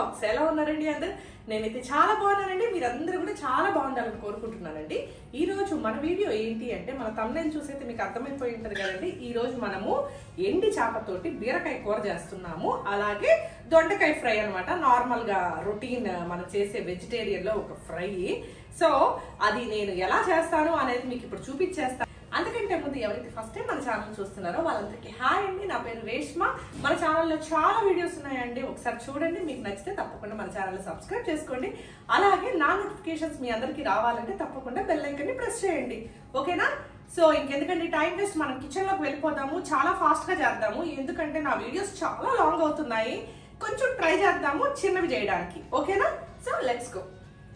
Vlogs ఎలా ఉన్నారండి అందరు నేనైతే చాలా బాగున్నానండి మీరందరూ కూడా చాలా బాగుండాలని కోరుకుంటున్నానండి ఈ రోజు మన వీడియో ఏంటి అంటే మన తమ్ముని చూసైతే మీకు అర్థమైపోయి ఉంటుంది కదండి ఈ రోజు మనము ఎండి చేపతోటి బీరకాయ కూర చేస్తున్నాము అలాగే దొండకాయ ఫ్రై అనమాట నార్మల్ గా రొటీన్ మనం చేసే వెజిటేరియన్ లో ఒక ఫ్రై సో అది నేను ఎలా చేస్తాను అనేది మీకు ఇప్పుడు చూపించేస్తాను అంతకంటే ముందు ఎవరైతే ఫస్ట్ టైం మన ఛానల్ చూస్తున్నారో వాళ్ళందరికీ హాయ్ అండి నా పేరు రేష్మ మన ఛానల్లో చాలా వీడియోస్ ఉన్నాయండి ఒకసారి చూడండి మీకు నచ్చితే తప్పకుండా మన ఛానల్ సబ్స్క్రైబ్ చేసుకోండి అలాగే నా నోటిఫికేషన్స్ మీ అందరికీ రావాలంటే తప్పకుండా బెల్ ఐకన్ని ప్రెస్ చేయండి ఓకేనా సో ఇంకెందుకంటే టైం వేస్ట్ మనం కిచెన్ లోకి వెళ్ళిపోదాము చాలా ఫాస్ట్ గా చేద్దాము ఎందుకంటే నా వీడియోస్ చాలా లాంగ్ అవుతున్నాయి కొంచెం ట్రై చేద్దాము చిన్నవి చేయడానికి ఓకేనా సో లెట్స్ గో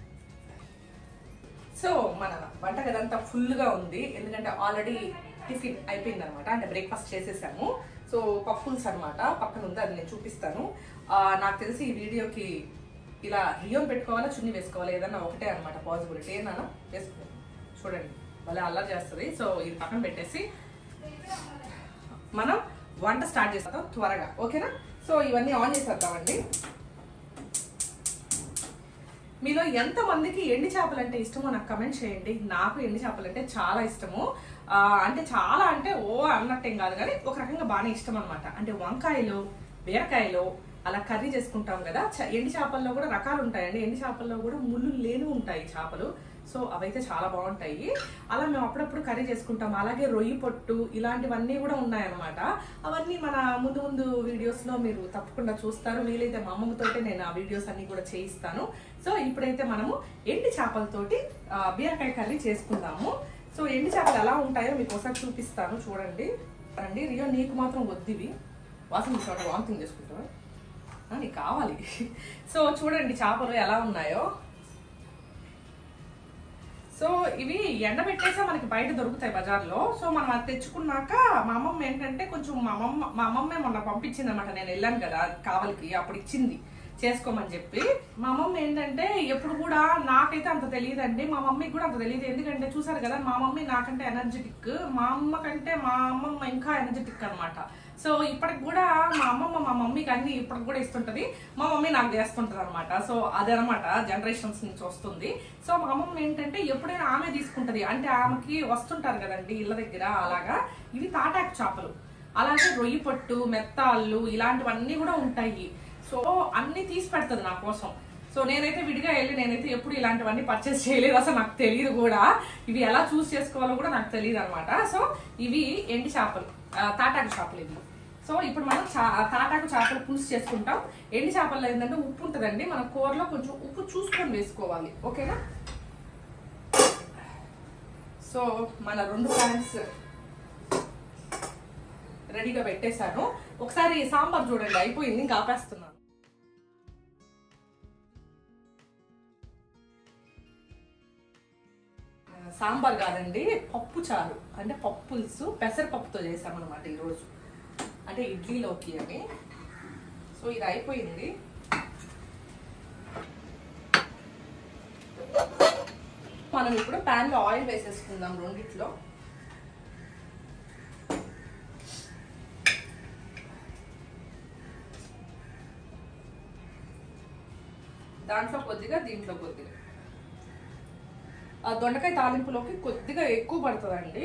సో మన వంటగదంతా ఫుల్గా ఉంది ఎందుకంటే ఆల్రెడీ టిఫిన్ అయిపోయింది అనమాట అంటే బ్రేక్ఫాస్ట్ చేసేసాము సో పప్పుల్స్ అనమాట పక్కన ఉంది అది నేను చూపిస్తాను ఆ, నాకు తెలిసి ఈ వీడియోకి ఇలా రియోన్ పెట్టుకోవాలా చున్నీ వేసుకోవాలా ఏదన్నా ఒకటే అనమాట పాసిబిలిటీ ఏనా వేసుకో చూడండి భలే అల్లరి చేస్తుంది సో ఇది పక్కన పెట్టేసి మనం వంట స్టార్ట్ చేస్తాం త్వరగా ఓకేనా సో ఇవన్నీ ఆన్ చేసేద్దామండి మీలో ఎంత మందికి ఎండి చేపలు అంటే ఇష్టమో నాకు కమెంట్ చేయండి నాకు ఎండి చేపలు అంటే చాలా ఇష్టము ఆ, అంటే చాలా అంటే ఓ అన్నట్టేం కాదు కానీ ఒక రకంగా బాగానే ఇష్టం అనమాట అంటే వంకాయలు బీరకాయలు అలా కర్రీ చేసుకుంటాం కదా చ- ఎండి చేపల్లో కూడా రకాలు ఉంటాయండి ఎండి చేపల్లో కూడా ముళ్ళు లేని ఉంటాయి చేపలు సో అవైతే చాలా బాగుంటాయి అలా మేము అప్పుడప్పుడు కర్రీ చేసుకుంటాం అలాగే రొయ్యి పొట్టు ఇలాంటివన్నీ కూడా ఉన్నాయన్నమాట అవన్నీ మన ముందు ముందు వీడియోస్ లో మీరు తప్పకుండా చూస్తారు వీలైతే మా అమ్మమ్మతోటే నేను ఆ వీడియోస్ అన్ని కూడా చేయిస్తాను సో ఇప్పుడైతే మనము ఎండి చేపలతోటి ఆ, బీరకాయ కర్రీ చేసుకుందాము సో ఎండి చేపలు ఎలా ఉంటాయో మీకు ఒకసారి చూపిస్తాను చూడండి అండి రియో నీకు మాత్రం వద్దివి వాసన చోట వామిటింగ్ చేసుకుంటావా ఆ, నీకు కావాలి సో చూడండి చేపలు ఎలా ఉన్నాయో సో ఇవి ఎండబెట్టేసా మనకి బయట దొరుకుతాయి బజార్లో సో మనం అది తెచ్చుకున్నాక మా అమ్మమ్మ ఏంటంటే కొంచెం మా అమ్మమ్మ మా అమ్మమ్మే మొన్న పంపించింది అనమాట నేను వెళ్ళాను కదా కావలికి అప్పుడు ఇచ్చింది చేసుకోమని చెప్పి మా అమ్మమ్మ ఏంటంటే ఎప్పుడు కూడా నాకైతే అంత తెలియదండి మా మమ్మీకి కూడా అంత తెలియదు ఎందుకంటే చూసారు కదా మా మమ్మీ నాకంటే ఎనర్జెటిక్ మా అమ్మ కంటే మా అమ్మమ్మ ఇంకా ఎనర్జెటిక్ అన్నమాట సో ఇప్పటికి కూడా మా అమ్మమ్మ మా మమ్మీకి అన్ని ఇప్పటికి కూడా ఇస్తుంటది మా మమ్మీ నాకు చేస్తుంటది అనమాట సో అదనమాట జనరేషన్స్ నుంచి వస్తుంది సో మా అమ్మమ్మ ఏంటంటే ఎప్పుడైనా ఆమె తీసుకుంటది అంటే ఆమెకి వస్తుంటారు కదండి ఇళ్ళ దగ్గర అలాగా ఇవి తాటాకు చేపలు అలాగే రొయ్యి పట్టు మెత్తాళ్ళు ఇలాంటివన్నీ కూడా ఉంటాయి సో అన్ని తీసి పెడుతుంది నా కోసం సో నేనైతే విడిగా వెళ్ళి నేనైతే ఎప్పుడు ఇలాంటివన్నీ పర్చేస్ చేయలేదు అసలు నాకు తెలియదు కూడా ఇవి ఎలా చూస్ చేసుకోవాలో కూడా నాకు తెలియదు అనమాట సో ఇవి ఎండి చేపలు ఆ, తాటాకు చేపలు ఇవి సో ఇప్పుడు మనం చా- తాటాకు చేపలు పులుసు చేసుకుంటాం ఎండి చేపల్లో ఏంటంటే ఉప్పు ఉంటుందండి మన కూరలో కొంచెం ఉప్పు చూసుకొని వేసుకోవాలి ఓకేనా సో మన రెండు ప్యాన్స్ రెడీగా పెట్టేశాను ఒకసారి సాంబార్ చూడండి అయిపోయింది ఇంకా ఆపేస్తున్నాను ఆ, సాంబార్ కాదండి పప్పు చారు అంటే పప్పు పులుసు పెసరపప్పుతో చేసామన్నమాట ఈరోజు అంటే ఇడ్లీలోకి అని సో ఇది అయిపోయింది మనం ఇప్పుడు pan లో ఆయిల్ వేసేసుకుందాం రెండిట్లో దాంట్లో కొద్దిగా దీంట్లో కొద్దిగా ఆ దొండకాయ తాలింపులోకి కొద్దిగా ఎక్కువ పడుతుందండి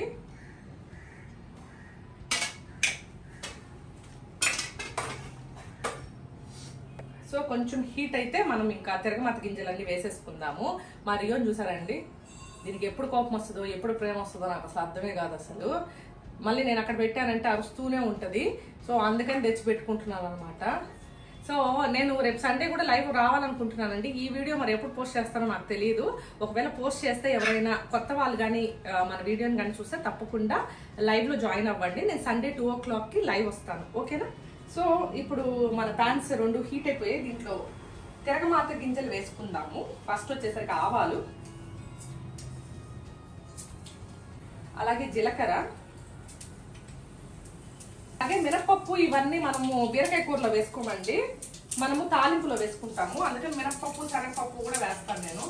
సో కొంచెం హీట్ అయితే మనం ఇంకా తిరగమత గింజలన్నీ వేసేసుకుందాము మరియు చూసారండి దీనికి ఎప్పుడు కోపం వస్తుందో ఎప్పుడు ప్రేమ వస్తుందో నాకు అసలు అర్థమే కాదు అసలు మళ్ళీ నేను అక్కడ పెట్టానంటే అరుస్తూనే ఉంటుంది సో అందుకని తెచ్చి పెట్టుకుంటున్నాను అనమాట సో నేను రేపు సండే కూడా లైవ్ రావాలనుకుంటున్నానండి ఈ వీడియో మరి ఎప్పుడు పోస్ట్ చేస్తానో నాకు తెలియదు ఒకవేళ పోస్ట్ చేస్తే ఎవరైనా కొత్త వాళ్ళు కానీ మన వీడియోని కానీ చూస్తే తప్పకుండా లైవ్ లో జాయిన్ అవ్వండి నేను సండే టూ ఓ క్లాక్ కి లైవ్ వస్తాను ఓకేనా సో ఇప్పుడు మన ప్యాన్స్ రెండు హీట్ అయిపోయాయి దీంట్లో తిరగమాత గింజలు వేసుకుందాము ఫస్ట్ వచ్చేసరికి ఆవాలు అలాగే జీలకర్ర అలాగే మినపప్పు ఇవన్నీ మనము బీరకాయ కూరలో వేసుకోమండి మనము తాలింపులో వేసుకుంటాము అందుకని మినపప్పు శనగపప్పు కూడా వేస్తాను నేను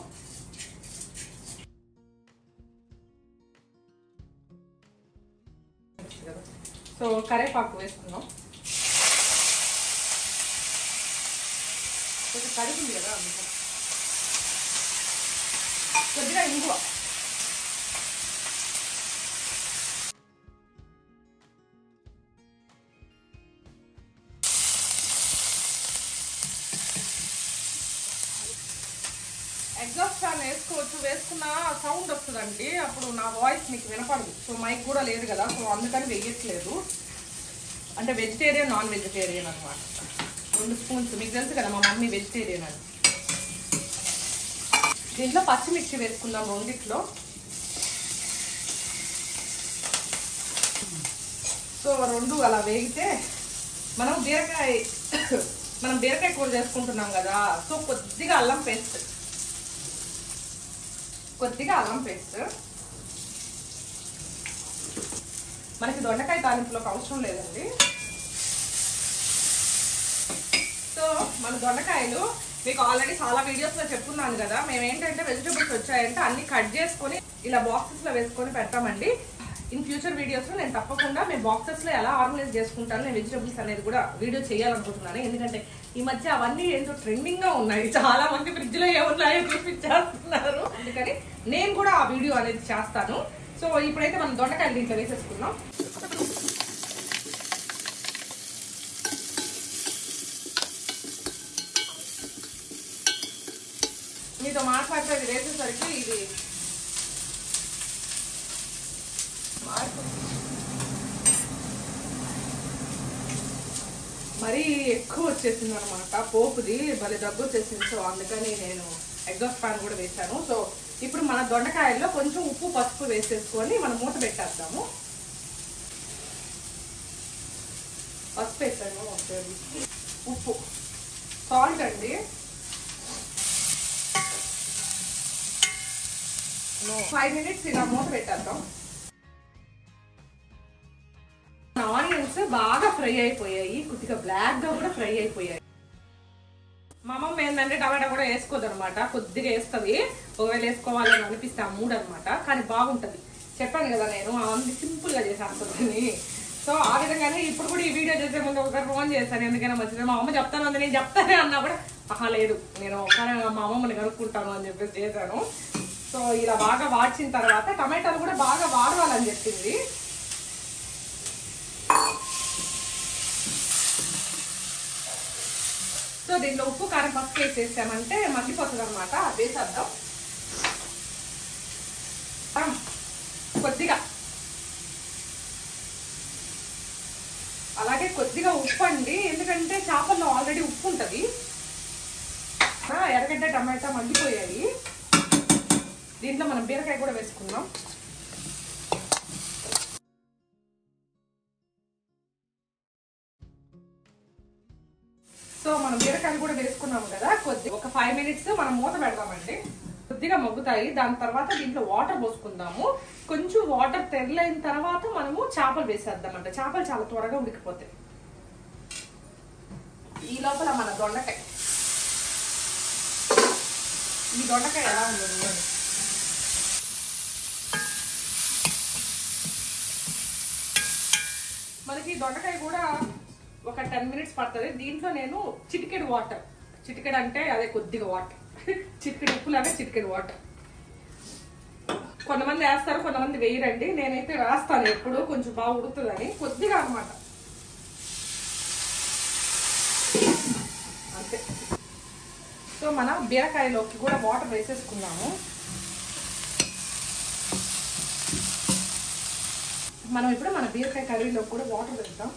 సో కరేపాకు వేసుకున్నాం కొంచెం కడిగింది కదా అందుకని కొద్దిగా ఇంగువ ఎగ్జాస్ట్ ఫ్యాన్ వేసుకోవచ్చు వేసుకున్న సౌండ్ వస్తుందండి అప్పుడు నా వాయిస్ మీకు వినపడదు సో మైక్ కూడా లేదు కదా సో అందుకని వేయట్లేదు అంటే వెజిటేరియన్ నాన్ వెజిటేరియన్ అనమాట రెండు స్పూన్స్ మీకు తెలుసు కదా మా మమ్మీ వెజిటేరియన్ అని దీంట్లో పచ్చిమిర్చి వేసుకుందాం రెండిట్లో సో రెండు అలా వేగితే మనం బీరకాయ మనం బీరకాయ కూర చేసుకుంటున్నాం కదా సో కొద్దిగా అల్లం పేస్ట్ కొద్దిగా అల్లం పేస్ట్ మనకి దొండకాయ తాలింపులోకి అవసరం లేదండి సో మన దొండకాయలు మీకు ఆల్రెడీ చాలా వీడియోస్ లో చెప్పున్నాను కదా మేము ఏంటంటే వెజిటబుల్స్ వచ్చాయంటే అన్ని కట్ చేసుకొని ఇలా బాక్సెస్ లో వేసుకొని పెడతామండి ఇన్ ఫ్యూచర్ వీడియోస్ లో నేను తప్పకుండా మేము బాక్సెస్ లో ఎలా ఆర్గనైజ్ చేసుకుంటాను నేను వెజిటబుల్స్ అనేది కూడా వీడియో చేయాలనుకుంటున్నాను ఎందుకంటే ఈ మధ్య అవన్నీ ఏంటో ట్రెండింగ్ గా ఉన్నాయి చాలా మంది ఫ్రిడ్జ్ లో ఏమున్నాయో చూపించేస్తున్నారు అందుకని నేను కూడా ఆ వీడియో అనేది చేస్తాను సో ఇప్పుడైతే మనం దొండకాయలు దీంట్లో వేసేసుకుందాం మీతో మాట్లాడితే ఇది వేసేసరికి ఇది మాడిపోతుంది. మరీ ఎక్కువ వచ్చేసింది అనమాట పోపుది భలే దగ్గు వచ్చేసింది సో అందుకని నేను ఎగ్జాస్ట్ ఫ్యాన్ కూడా వేసాను సో ఇప్పుడు మన దొండకాయల్లో కొంచెం ఉప్పు పసుపు వేసేసుకొని మనం మూత పెట్టేద్దాము పసుపు వేసాను ఒక టేబుల్ స్పూన్. ఉప్పు సాల్ట్ అండి ఫైవ్ మినిట్స్ ఇలా మూత పెట్టేద్దాం ఆనియన్స్ బాగా ఫ్రై అయిపోయాయి కొద్దిగా బ్లాక్ గా కూడా ఫ్రై అయిపోయాయి మా అమ్మమ్మ ఏంటంటే టమాటా కూడా వేసుకోదు అనమాట కొద్దిగా వేస్తుంది ఒకవేళ వేసుకోవాలని అనిపిస్తే ఆ మూడు అనమాట కానీ బాగుంటది చెప్పాను కదా నేను అన్ని సింపుల్ గా చేసేస్తుందని సో ఆ విధంగానే ఇప్పుడు కూడా ఈ వీడియో చేసే ముందు ఒకసారి ఫోన్ చేశాను ఎందుకైనా మంచిది మా అమ్మ చెప్తాను అంది నేను చెప్తానే అన్నా కూడా ఆహా లేదు నేను ఒకసారి మా అమ్మమ్మని కనుక్కుంటాను అని చెప్పేసి చేశాను సో ఇలా బాగా వాడ్చిన తర్వాత టమాటాలు కూడా బాగా వాడవాలని చెప్పింది సో దీంట్లో ఉప్పు కారం పసుపు వేసేసామంటే మగ్గిపోతుంది అనమాట వేసేద్దాం ఆ, కొద్దిగా అలాగే కొద్దిగా ఉప్పు అండి ఎందుకంటే చేపల్లో ఆల్రెడీ ఉప్పు ఉంటుంది ఆ, ఎర్రగడ్డ టమాటా మగ్గిపోయాయి దీంట్లో మనం బీరకాయ కూడా వేసుకుందాం సో మనం బీరకాయలు కూడా వేసుకున్నాము కదా కొద్ది ఒక ఫైవ్ మినిట్స్ మనం మూత పెడదామండి కొద్దిగా మగ్గుతాయి దాని తర్వాత దీంట్లో వాటర్ పోసుకుందాము కొంచెం వాటర్ తెరలైన తర్వాత మనము చేపలు వేసేద్దామంట చేపలు చాలా త్వరగా ఉడికిపోతాయి ఈ లోపల మన దొండకాయ ఈ దొండకాయ ఎలా ఉంది చూడండి. మనకి దొండకాయ కూడా ఒక టెన్ మినిట్స్ పడుతుంది దీంట్లో నేను చిటికెడు వాటర్ చిటికెడు అంటే అదే కొద్దిగా వాటర్ చిటికెడు ఉప్పు లాగా చిటికెడు వాటర్ కొంతమంది వేస్తారు కొంతమంది వేయరండి నేనైతే వేస్తాను ఎప్పుడు కొంచెం బాగా ఉడుతుందని కొద్దిగా అన్నమాట అంతే సో మనం బీరకాయలోకి కూడా వాటర్ వేసేసుకున్నాము మనం ఇప్పుడు మన బీరకాయ కర్రీలో కూడా వాటర్ వేద్దాం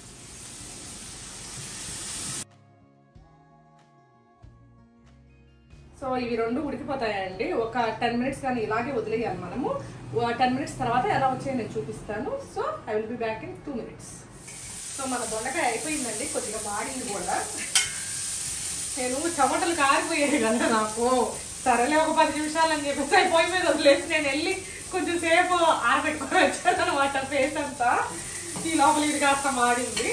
సో ఇవి రెండు ఉడికిపోతాయండి ఒక టెన్ మినిట్స్ కానీ ఇలాగే వదిలేయాలి మనము టెన్ మినిట్స్ తర్వాత ఎలా వచ్చాయో నేను చూపిస్తాను so I will be back in two minutes so మన దొండకాయ అయిపోయిందండి కొద్దిగా మాడింది కూడా నేను చెమటలు కారిపోయాయి కదా నాకు సరేలే ఒక పది నిమిషాలు అని చెప్పేసి ఆ పొయ్యి మీద వదిలేసి నేను వెళ్ళి కొంచెం సేపు ఆరబెట్టుకొని వచ్చాను అనమాట ఫేస్ అంతా ఈ లోపల ఇది కాస్త మాడింది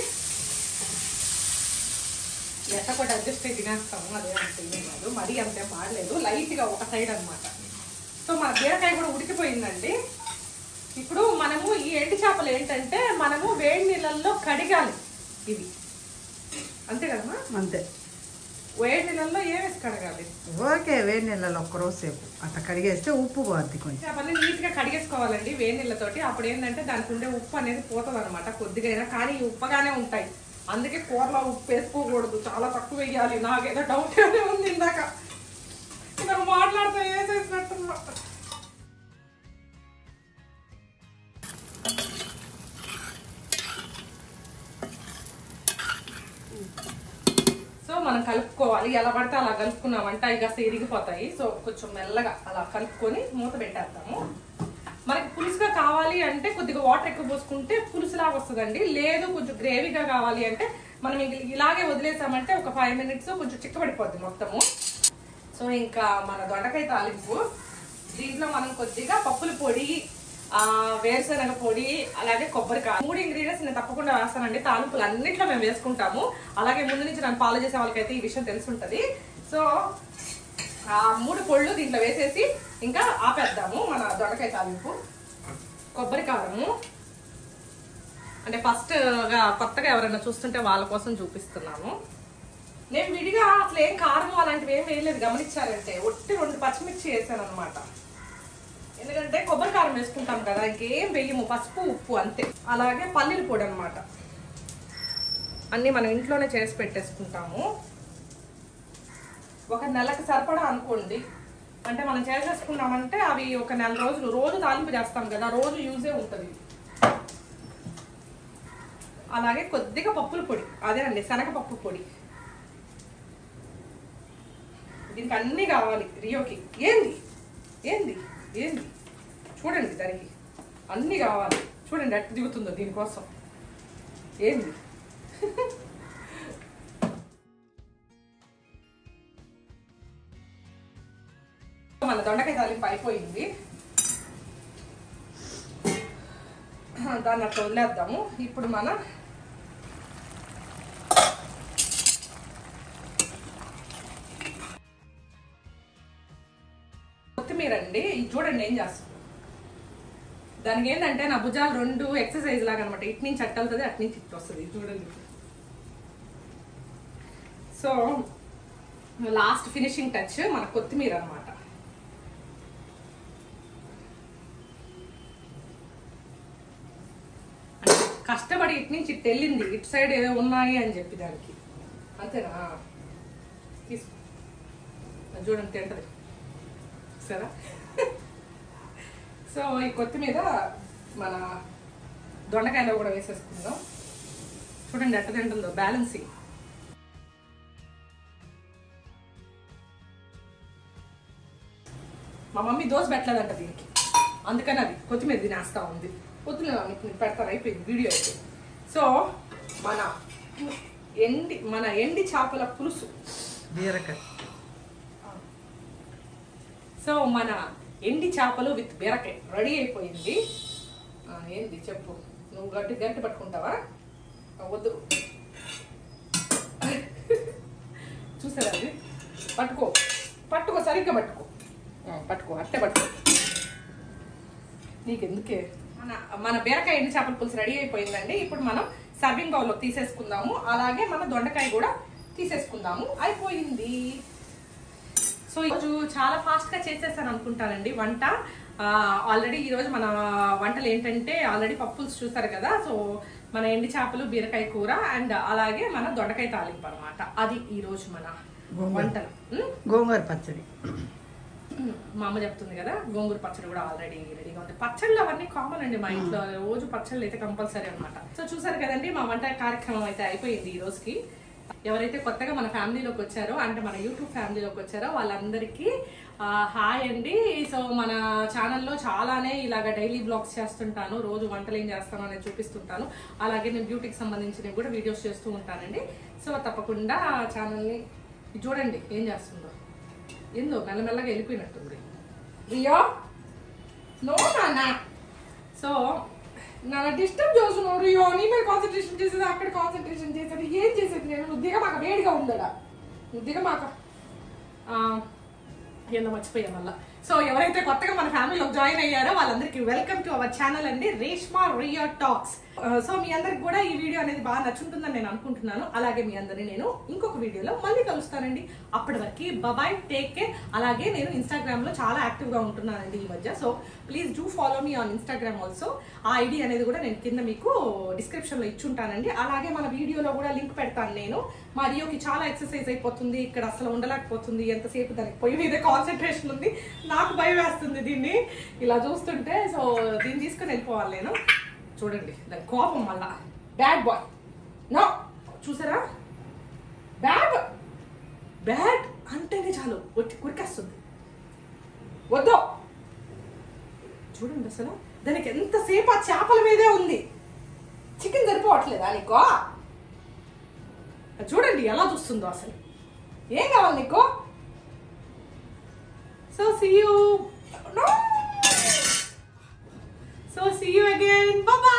ఎట్ట కూడా అడ్జస్ట్ అయి తినేస్తాము అదే అంతే కాదు మరీ అంతే మాడలేదు లైట్గా ఒక సైడ్ అన్నమాట సో మన బీరకాయ కూడా ఉడికిపోయిందండి ఇప్పుడు మనము ఈ ఎండు చేపలు ఏంటంటే మనము వేడి నీళ్ళల్లో కడిగాలి ఇవి అంతే కదమ్మా అంతే వేడి నీళ్ళల్లో ఏం వేసి కడగాలి ఓకే వేడి నీళ్ళలో ఒక్కరోజు సేపు అట్లా కడిగేస్తే ఉప్పు పోద్ది కొంచెం చేపల్ని నీట్ గా కడిగేసుకోవాలండి వేడి నీళ్ళతోటి అప్పుడు ఏంటంటే దానికి ఉండే ఉప్పు అనేది పోతుంది అనమాట కొద్దిగా అయినా కానీ ఇవి ఉప్పగానే ఉంటాయి అందుకే కూరలో ఉప్పు వేసుకోకూడదు చాలా తక్కువ వేయాలి నాకేదో డౌట్ ఉంది ఇందాక ఇక్కడ మాట్లాడితే వేసేసినట్టున్నా సో మనం కలుపుకోవాలి ఎలా పడితే అలా కలుపుకున్నామంటే అవి కాస్త ఇరిగిపోతాయి సో కొంచెం మెల్లగా అలా కలుపుకొని మూత పెట్టేద్దాము మనకి పులుసుగా కావాలి అంటే కొద్దిగా వాటర్ ఎక్కువ పోసుకుంటే పులుసులాగా వస్తుందండి లేదు కొంచెం గ్రేవీగా కావాలి అంటే మనం ఇంక ఇలాగే వదిలేసామంటే ఒక ఫైవ్ మినిట్స్ కొంచెం చిక్కబడిపోద్ది మొత్తము సో ఇంకా మన దొండకాయ తాలింపు దీంట్లో మనం కొద్దిగా పప్పుల పొడి ఆ వేరుశనగ పొడి అలాగే కొబ్బరికాయ మూడు ఇంగ్రీడియంట్స్ నేను తప్పకుండా వేస్తానండి తాలింపులు అన్నింటిలో మేము వేసుకుంటాము అలాగే ముందు నుంచి నన్ను ఫాలో చేసే వాళ్ళకైతే ఈ విషయం తెలుసుంటది సో ఆ మూడు పొళ్ళు దీంట్లో వేసేసి ఇంకా ఆపేద్దాము మన దొండకాయ తాలింపు కొబ్బరి కారము అంటే ఫస్ట్ గా కొత్తగా ఎవరైనా చూస్తుంటే వాళ్ళ కోసం చూపిస్తున్నాను నేను విడిగా అసలు ఏం కారం అలాంటివి ఏం వేయలేదు గమనించారంటే ఒట్టి రెండు పచ్చిమిర్చి వేసాను అనమాట ఎందుకంటే కొబ్బరి కారం వేసుకుంటాం కదా ఇంకేం వేయము పసుపు ఉప్పు అంతే అలాగే పల్లీల పొడి అనమాట అన్నీ మనం ఇంట్లోనే చేసి పెట్టేసుకుంటాము ఒక నెలకు సరిపడా అనుకోండి అంటే మనం చేసేసుకున్నామంటే అవి ఒక నెల రోజులు రోజు తాలింపు చేస్తాం కదా రోజు యూజే ఉంటుంది అలాగే కొద్దిగా పప్పుల పొడి అదేనండి శనగపప్పు పొడి దీనికి అన్నీ కావాలి రియోకి ఏంది ఏంది ఏంది చూడండి దానికి అన్నీ కావాలి చూడండి అట్టు దిగుతుందో దీనికోసం ఏంది మన దొండకాయ తాలింపు అయిపోయింది దాన్ని అట్లా వదిలేద్దాము ఇప్పుడు మన కొత్తిమీర అండి ఇది చూడండి ఏం చేస్తుంది దానికి ఏంటంటే నా భుజాలు రెండు ఎక్సర్సైజ్ లాగా అనమాట ఇటు నుంచి అట్టు వెళ్తుంది అటు నుంచి ఇటు వస్తుంది ఇది చూడండి సో లాస్ట్ ఫినిషింగ్ టచ్ మన కొత్తిమీర అనమాట అంటే కష్టపడి ఇటు నుంచి ఇటు వెళ్ళింది ఇటు సైడ్ ఏదో ఉన్నాయి అని చెప్పి దానికి అంతేనా తీసుకో అది చూడండి తింటది సరే సో ఈ కొత్తిమీర మన దొండకాయలో కూడా వేసేసుకుందాం చూడండి ఎట్ట తింటుందో బ్యాలెన్సింగ్ మా మమ్మీ దోశ పెట్టలేదంట దీనికి అందుకని అది కొత్తిమీర తినేస్తా ఉంది పొద్దున మీకు పెడతాను అయిపోయింది వీడియో అయిపోయింది సో మన ఎండి మన ఎండి చేపల పులుసు బీరకాయ సో మన ఎండి చేపలు విత్ బీరకాయ రెడీ అయిపోయింది ఆ, ఏంది చెప్పు నువ్వు గట్టి గట్టి పట్టుకుంటావా ఆ, వద్దు చూసారా అది పట్టుకో పట్టుకో సరిగ్గా పట్టుకో ఆ, పట్టుకో అట్టే పట్టుకో నీకెందుకే మన మన బీరకాయ ఎండి చేపల పులుసు రెడీ అయిపోయిందండి ఇప్పుడు మనం సర్వింగ్ బౌల్లో తీసేసుకుందాము అలాగే మన దొండకాయ కూడా తీసేసుకుందాము అయిపోయింది సో ఈరోజు చాలా ఫాస్ట్ గా చేసేసాను అనుకుంటానండి వంట ఆల్రెడీ ఈ రోజు మన వంటలు ఏంటంటే ఆల్రెడీ పప్పుల్స్ చూసారు కదా సో మన ఎండి చేపలు బీరకాయ కూర అండ్ అలాగే మన దొండకాయ తాలింపు అనమాట అది ఈ రోజు మన వంటలు ఉమ్? గోంగూర పచ్చడి మా అమ్మ చెప్తుంది కదా గోంగూర పచ్చడి కూడా ఆల్రెడీ రెడీగా ఉంది పచ్చళ్ళు అవన్నీ కామన్ అండి మా ఇంట్లో రోజు పచ్చళ్ళు అయితే కంపల్సరీ అన్నమాట సో చూసారు కదండి మా వంట కార్యక్రమం అయితే అయిపోయింది ఈ రోజుకి ఎవరైతే కొత్తగా మన ఫ్యామిలీలోకి వచ్చారో అంటే మన యూట్యూబ్ ఫ్యామిలీలోకి వచ్చారో వాళ్ళందరికీ ఆ, హాయ్ అండి సో మన ఛానల్లో చాలానే ఇలాగ డైలీ బ్లాగ్స్ చేస్తుంటాను రోజు వంటలు ఏం చేస్తాను అనేది చూపిస్తుంటాను అలాగే నేను బ్యూటీకి సంబంధించినవి కూడా వీడియోస్ చేస్తూ ఉంటానండి సో తప్పకుండా ఛానల్ని చూడండి ఏం చేస్తుందో ఏందో మెల్లమెల్లగా వెళ్ళిపోయినట్టుంది రియో నో నాన్న సో నన్ను డిస్టర్బ్ చేస్తున్నావు రియో నీ మీద కాన్సన్ట్రేషన్ చేసేది అక్కడ కాన్సన్ట్రేషన్ చేసేది ఏం చేసేది నేను నువ్వు దిగమాక వేడిగా ఉండడా నువ్వు దిగమాక ఆ, ఏందో మర్చిపోయా మళ్ళా సో ఎవరైతే కొత్తగా మన ఫ్యామిలీలో జాయిన్ అయ్యారో వాళ్ళందరికీ వెల్కమ్ టు అవర్ ఛానల్ అండి రేష్మా రియా టాక్స్ సో మీ అందరికి కూడా ఈ వీడియో అనేది బాగా నచ్చుంటుందని నేను అనుకుంటున్నాను అలాగే మీ అందరిని నేను ఇంకొక వీడియోలో మళ్ళీ కలుస్తానండి అప్పటి వరకు బాబాయ్ టేక్ కేర్ అలాగే నేను ఇన్స్టాగ్రామ్ లో చాలా యాక్టివ్ గా ఉంటున్నానండి ఈ మధ్య so please do follow me on Instagram also ఆ ఐడి అనేది కూడా నేను కింద మీకు డిస్క్రిప్షన్ లో ఇచ్చుంటానండి అలాగే మన వీడియోలో కూడా లింక్ పెడతాను నేను మరియోకి చాలా ఎక్సర్సైజ్ అయిపోతుంది ఇక్కడ అసలు ఉండలేకపోతుంది ఎంతసేపు దానికి పొయ్యి మీద కాన్సన్ట్రేషన్ ఉంది నాకు భయం వేస్తుంది దీన్ని ఇలా చూస్తుంటే సో దీన్ని తీసుకొని వెళ్ళిపోవాలి నేను చూడండి దాని కోపం మళ్ళా బ్యాడ్ బాయ్ నో చూసారా బ్యాడ్ బ్యాడ్ అంటేనే చాలు వచ్చి కురికేస్తుంది వద్దు చూడండి అసలు దానికి ఎంతసేపు ఆ చేపల మీదే ఉంది చికెన్ సరిపోవట్లేదా నీకో చూడండి ఎలా చూస్తుందో అసలు ఏం కావాలి నీకు so see you so see you again bye